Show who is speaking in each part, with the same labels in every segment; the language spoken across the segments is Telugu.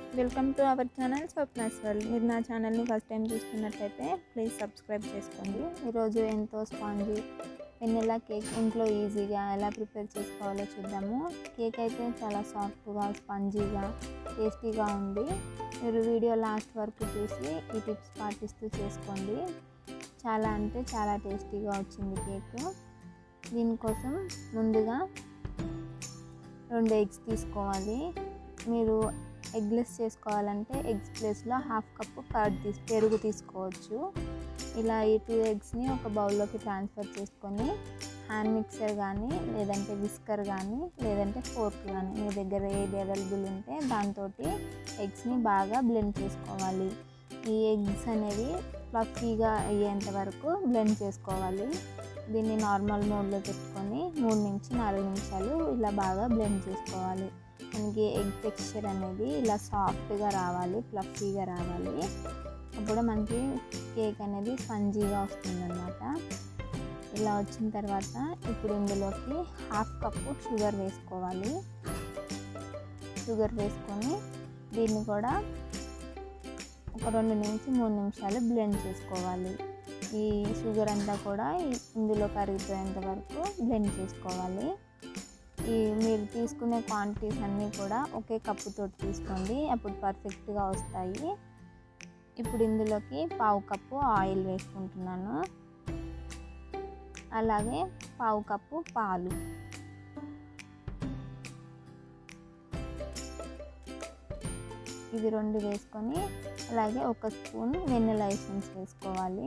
Speaker 1: welcome to our channel Swapna's world మీరు నా ఛానల్ని ఫస్ట్ టైం చూస్తున్నట్టయితే ప్లీజ్ సబ్స్క్రైబ్ చేసుకోండి ఈరోజు ఎంతో స్పాంజీ వెన్నెలా కేక్ ఇంట్లో ఈజీగా ఎలా ప్రిపేర్ చేసుకోవాలో చూద్దాము కేక్ అయితే చాలా సాఫ్ట్గా స్పంజీగా టేస్టీగా ఉంది మీరు వీడియో లాస్ట్ వరకు చూసి ఈ టిప్స్ పాటిస్తూ చేసుకోండి చాలా అంటే చాలా టేస్టీగా వచ్చింది కేక్ దీనికోసం ముందుగా రెండు ఎగ్స్ తీసుకోవాలి మీరు ఎగ్లెస్ చేసుకోవాలంటే ఎగ్స్ ప్లేస్లో హాఫ్ కప్పు కర్డ్ తీసి పెరుగు తీసుకోవచ్చు ఇలా ఈ టూ ఎగ్స్ని ఒక బౌల్లోకి ట్రాన్స్ఫర్ చేసుకొని హ్యాండ్ మిక్సర్ కానీ లేదంటే విస్కర్ కానీ లేదంటే ఫోర్క్ కానీ మీ దగ్గర ఏది అవైలబుల్ ఉంటే దాంతో ఎగ్స్ని బాగా బ్లెండ్ చేసుకోవాలి ఈ ఎగ్స్ అనేవి ఫ్లఫీగా అయ్యేంత వరకు బ్లెండ్ చేసుకోవాలి దీన్ని నార్మల్ మోడ్లో పెట్టుకొని మూడు నుంచి నాలుగు నిమిషాలు ఇలా బాగా బ్లెండ్ చేసుకోవాలి మనకి ఎగ్ టెక్స్చర్ అనేది ఇలా సాఫ్ట్గా రావాలి ఫ్లఫీగా రావాలి అప్పుడు మనకి కేక్ అనేది స్పంజీగా వస్తుందన్నమాట ఇలా వచ్చిన తర్వాత ఇప్పుడు ఇందులోకి హాఫ్ కప్పు షుగర్ వేసుకోవాలి షుగర్ వేసుకొని దీన్ని కూడా ఒక రెండు నుంచి మూడు నిమిషాలు బ్లెండ్ చేసుకోవాలి ఈ షుగర్ అంతా కూడా ఇందులో కరిగిపోయేంత వరకు బ్లెండ్ చేసుకోవాలి ఈ మీరు తీసుకునే క్వాంటిటీస్ అన్నీ కూడా ఒకే కప్పుతో తీసుకోండి అప్పుడు పర్ఫెక్ట్గా వస్తాయి ఇప్పుడు ఇందులోకి పావు కప్పు ఆయిల్ వేసుకుంటున్నాను అలాగే పావు కప్పు పాలు ఇవి రెండు వేసుకొని అలాగే ఒక స్పూన్ వెన్నెల ఎసెన్స్ వేసుకోవాలి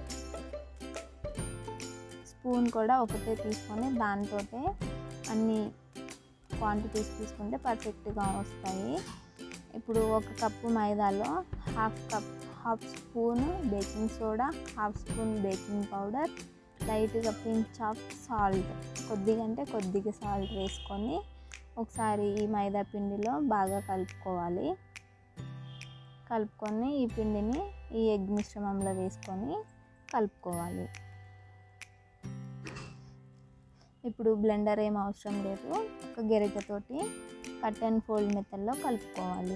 Speaker 1: స్పూన్ కూడా ఒకటే తీసుకొని దాంతో అన్ని క్వాంటిటీస్ తీసుకుంటే పర్ఫెక్ట్గా వస్తాయి ఇప్పుడు ఒక కప్పు మైదాలో half cup half spoon baking soda half spoon baking powder లైట్గా పించ్ ఆఫ్ సాల్ట్ కొద్దిగా అంటే కొద్దిగా సాల్ట్ వేసుకొని ఒకసారి ఈ మైదా పిండిలో బాగా కలుపుకోవాలి కలుపుకొని ఈ పిండిని ఈ ఎగ్ మిశ్రమంలో వేసుకొని కలుపుకోవాలి ఇప్పుడు బ్లెండర్ ఏం అవసరం లేదు ఒక గెరిటతోటి కట్ అండ్ ఫోల్డ్ మెథడ్లో కలుపుకోవాలి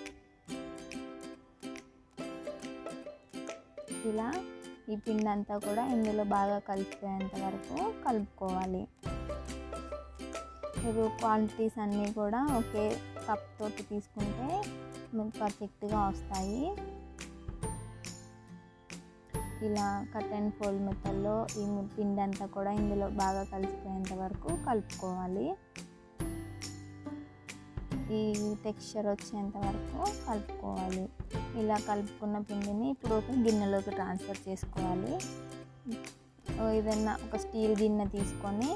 Speaker 1: ఇలా ఈ పిండి అంతా కూడా ఇందులో బాగా కలిసిపోయేంత వరకు కలుపుకోవాలి మీరు క్వాంటిటీస్ అన్నీ కూడా ఒకే కప్ తోటి తీసుకుంటే మీకు పర్ఫెక్ట్గా వస్తాయి ఇలా కట్ అండ్ ఫోల్డ్ మెథడ్లో ఈ పిండి అంతా కూడా ఇందులో బాగా కలిసిపోయేంత వరకు కలుపుకోవాలి ఈ టెక్స్చర్ వచ్చేంత వరకు కలుపుకోవాలి ఇలా కలుపుకున్న పిండిని ఇప్పుడు ఒక గిన్నెలోకి ట్రాన్స్ఫర్ చేసుకోవాలి ఏదైనా ఒక స్టీల్ గిన్నె తీసుకొని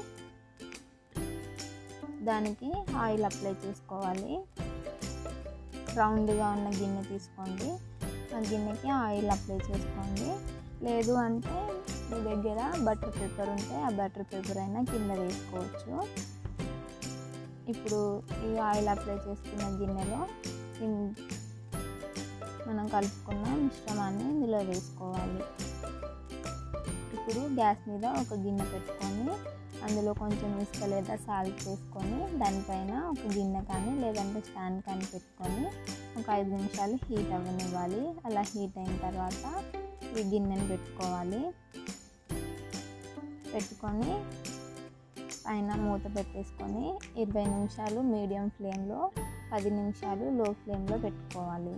Speaker 1: దానికి ఆయిల్ అప్లై చేసుకోవాలి రౌండ్గా ఉన్న గిన్నె తీసుకోండి ఆ గిన్నెకి ఆయిల్ అప్లై చేసుకోండి లేదు అంటే మీ దగ్గర బటర్ పేపర్ ఉంటే ఆ బటర్ పేపర్ అయినా కింద వేసుకోవచ్చు ఇప్పుడు ఈ ఆయిల్ అప్లై చేసుకున్న గిన్నెలో మనం కలుపుకున్న మిశ్రమాన్ని ఇందులో వేసుకోవాలి ఇప్పుడు గ్యాస్ మీద ఒక గిన్నె పెట్టుకొని అందులో కొంచెం ఇసుక లేదా సాల్ట్ వేసుకొని దానిపైన ఒక గిన్నె కానీ లేదంటే స్టాండ్ కానీ పెట్టుకొని ఒక ఐదు నిమిషాలు హీట్ అవ్వనివ్వాలి అలా హీట్ అయిన తర్వాత ఈ గిన్నెని పెట్టుకోవాలి పెట్టుకొని పైన మూత పెట్టేసుకొని ఇరవై నిమిషాలు మీడియం ఫ్లేమ్లో పది నిమిషాలు లో ఫ్లేమ్లో పెట్టుకోవాలి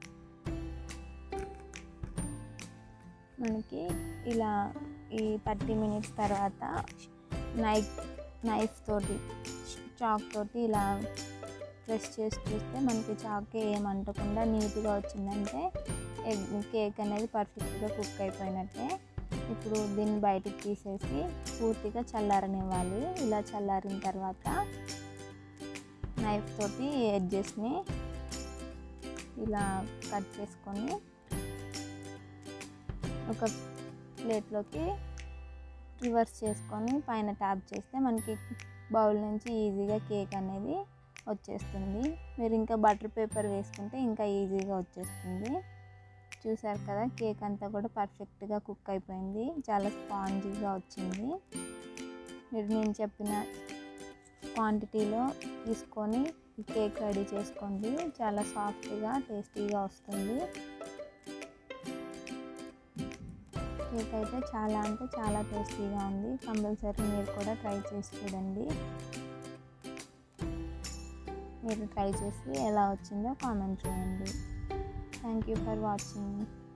Speaker 1: మనకి ఇలా ఈ థర్టీ మినిట్స్ తర్వాత నైఫ్ నైఫ్ తోటి చాక్ తోటి ఇలా ప్రెస్ చేసి చూస్తే మనకి చాక్ ఏమంటకుండా నీట్గా వచ్చిందంటే ఎగ్ కేక్ అనేది పర్ఫెక్ట్గా కుక్ అయిపోయినట్టే ఇప్పుడు దీన్ని బయటికి తీసేసి పూర్తిగా చల్లారనివ్వాలి ఇలా చల్లారిన తర్వాత నైఫ్ తోటి ఎడ్జెస్ని ఇలా కట్ చేసుకొని ఒక ప్లేట్లోకి రివర్స్ చేసుకొని పైన ట్యాప్ చేస్తే మనకి బౌల్ నుంచి ఈజీగా కేక్ అనేది వచ్చేస్తుంది మీరు ఇంకా బటర్ పేపర్ వేసుకుంటే ఇంకా ఈజీగా వచ్చేస్తుంది చూసారు కదా కేక్ అంతా కూడా పర్ఫెక్ట్గా కుక్ అయిపోయింది చాలా స్పాంజీగా వచ్చింది మీరు నేను చెప్పిన క్వాంటిటీలో తీసుకొని ఈ కేక్ రెడీ చేసుకోండి చాలా సాఫ్ట్గా టేస్టీగా వస్తుంది కేక్ అయితే చాలా అంటే చాలా టేస్టీగా ఉంది కంపల్సరీ మీరు కూడా ట్రై చేసి చూడండి మీరు ట్రై చేసి ఎలా వచ్చిందో కామెంట్ చేయండి థ్యాంక్ యూ ఫర్ వాచింగ్